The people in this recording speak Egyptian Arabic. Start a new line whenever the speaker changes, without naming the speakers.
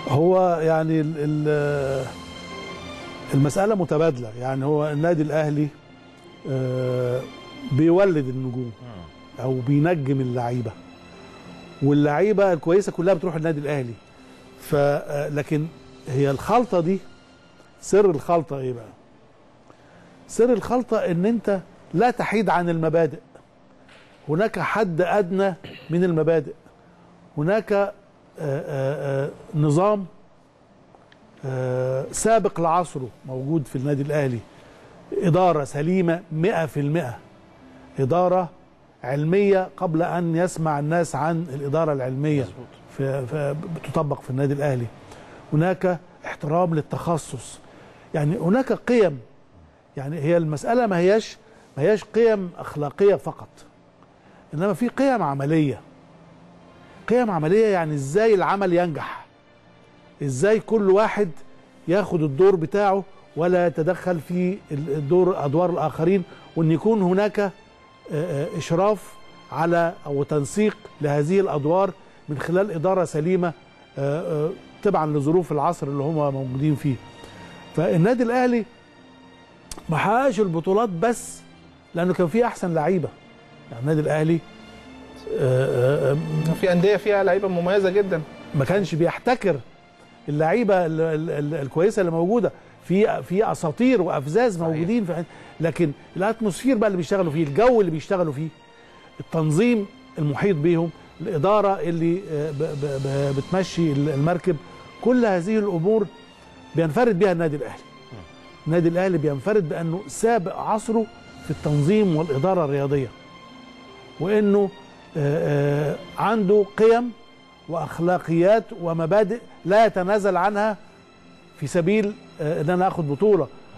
هو يعني ال- ال- المسألة متبادلة يعني هو النادي الأهلي آه، بيولد النجوم أو بينجم اللعيبة واللعيبة الكويسة كلها بتروح النادي الأهلي ف آه، لكن هي الخلطة دي سر الخلطة إيه بقى؟ سر الخلطة إن أنت لا تحيد عن المبادئ هناك حد أدنى من المبادئ هناك آه، آه، آه، نظام آه، سابق لعصره موجود في النادي الأهلي إدارة سليمة مئة في المئة إدارة علمية قبل أن يسمع الناس عن الإدارة العلمية في في بتطبق في النادي الأهلي هناك احترام للتخصص يعني هناك قيم يعني هي المسألة ما هياش ما هياش قيم أخلاقية فقط إنما في قيم عملية قيم عملية يعني إزاي العمل ينجح إزاي كل واحد ياخد الدور بتاعه ولا يتدخل في الدور أدوار الآخرين وأن يكون هناك آه، آه، إشراف على أو تنسيق لهذه الأدوار من خلال إدارة سليمة آه، آه، تبعا لظروف العصر اللي هم موجودين فيه فالنادي الأهلي ما حققش البطولات بس لأنه كان فيه أحسن لعيبة يعني النادي الأهلي آه، آه، آه،
في انديه فيها لعيبه مميزه جدا
ما كانش بيحتكر اللعيبه ال- ال- ال- الكويسه اللي موجوده في في اساطير وافزاز
صحيح.
موجودين في لكن الاتموسفير بقى اللي بيشتغلوا فيه الجو اللي بيشتغلوا فيه التنظيم المحيط بيهم الاداره اللي آه، ب- ب- ب- بتمشي ال- المركب كل هذه الامور بينفرد بها النادي الاهلي النادي الاهلي بينفرد بانه سابق عصره في التنظيم والاداره الرياضيه وانه آه، آه، عنده قيم واخلاقيات ومبادئ لا يتنازل عنها في سبيل آه، ان انا اخد بطوله